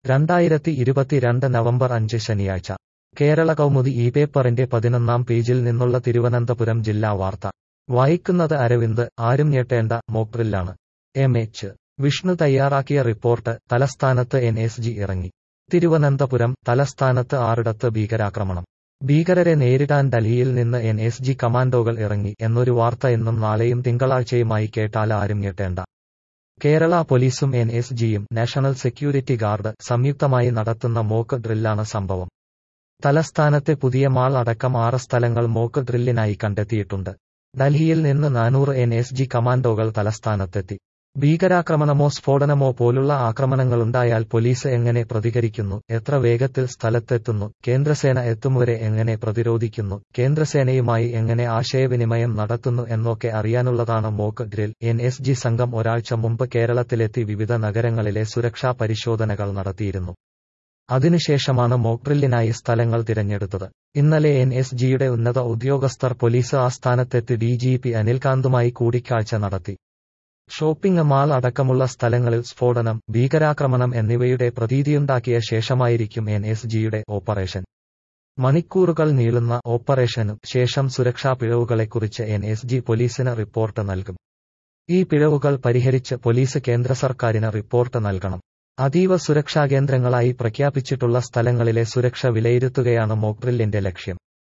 രണ്ടായിരത്തി ഇരുപത്തിരണ്ട് നവംബർ അഞ്ച് ശനിയാഴ്ച കേരള കൗമുദി ഈ പേപ്പറിന്റെ പതിനൊന്നാം പേജിൽ നിന്നുള്ള തിരുവനന്തപുരം ജില്ലാ വാർത്ത വായിക്കുന്നത് അരവിന്ദ് ആരും ഞെട്ടേണ്ട മോക്ഡ്രില്ലാണ് എം എച്ച് വിഷ്ണു തയ്യാറാക്കിയ റിപ്പോർട്ട് തലസ്ഥാനത്ത് എൻ എസ് ജി ഇറങ്ങി തിരുവനന്തപുരം തലസ്ഥാനത്ത് ആറിടത്ത് ഭീകരാക്രമണം ഭീകരരെ നേരിടാൻ ഡൽഹിയിൽ നിന്ന് എൻ എസ് ജി കമാൻഡോകൾ ഇറങ്ങി എന്നൊരു വാർത്ത ഇന്നും നാളെയും തിങ്കളാഴ്ചയുമായി കേട്ടാൽ ആരും ഞെട്ടേണ്ട കേരള പോലീസും എൻ എസ് ജിയും നാഷണൽ സെക്യൂരിറ്റി ഗാർഡ് സംയുക്തമായി നടത്തുന്ന മോക്ക് ഡ്രില്ലാണ് സംഭവം തലസ്ഥാനത്തെ പുതിയ മാൾ അടക്കം ആറ് സ്ഥലങ്ങൾ മോക്ക് ഡ്രില്ലിനായി കണ്ടെത്തിയിട്ടുണ്ട് ഡൽഹിയിൽ നിന്ന് നാനൂറ് എൻ എസ് ജി കമാൻഡോകൾ തലസ്ഥാനത്തെത്തി ഭീകരാക്രമണമോ സ്ഫോടനമോ പോലുള്ള ആക്രമണങ്ങളുണ്ടായാൽ പോലീസ് എങ്ങനെ പ്രതികരിക്കുന്നു എത്ര വേഗത്തിൽ സ്ഥലത്തെത്തുന്നു കേന്ദ്രസേന എത്തുംവരെ എങ്ങനെ പ്രതിരോധിക്കുന്നു കേന്ദ്രസേനയുമായി എങ്ങനെ ആശയവിനിമയം നടത്തുന്നു എന്നൊക്കെ അറിയാനുള്ളതാണ് mock drill N S G സംഘം ഒരാഴ്ച മുമ്പ് കേരളത്തിലെത്തി വിവിധ നഗരങ്ങളിലെ സുരക്ഷാ പരിശോധനകൾ നടത്തിയിരുന്നു അതിനുശേഷമാണ് മോക്ഡ്രില്ലിനായി സ്ഥലങ്ങൾ തിരഞ്ഞെടുത്തത് ഇന്നലെ എൻ എസ് ജിയുടെ ഉന്നത ഉദ്യോഗസ്ഥർ പോലീസ് ആസ്ഥാനത്തെത്തി ഡി ജി പി അനിൽകാന്തുമായി കൂടിക്കാഴ്ച നടത്തി ഷോപ്പിംഗ് മാൾ അടക്കമുള്ള സ്ഥലങ്ങളിൽ സ്ഫോടനം ഭീകരാക്രമണം എന്നിവയുടെ പ്രതീതിയുണ്ടാക്കിയ ശേഷമായിരിക്കും എൻ എസ് ജിയുടെ ഓപ്പറേഷൻ മണിക്കൂറുകൾ നീളുന്ന ഓപ്പറേഷനു ശേഷം സുരക്ഷാ പിഴവുകളെക്കുറിച്ച് എൻ എസ് ജി പോലീസിന് റിപ്പോർട്ട് നൽകും ഈ പിഴവുകൾ പരിഹരിച്ച് പോലീസ് കേന്ദ്ര സർക്കാരിന് റിപ്പോർട്ട് നൽകണം അതീവ സുരക്ഷാ കേന്ദ്രങ്ങളായി പ്രഖ്യാപിച്ചിട്ടുള്ള സ്ഥലങ്ങളിലെ സുരക്ഷ വിലയിരുത്തുകയാണ് മോക്ഡ്രില്ലിന്റെ ലക്ഷ്യം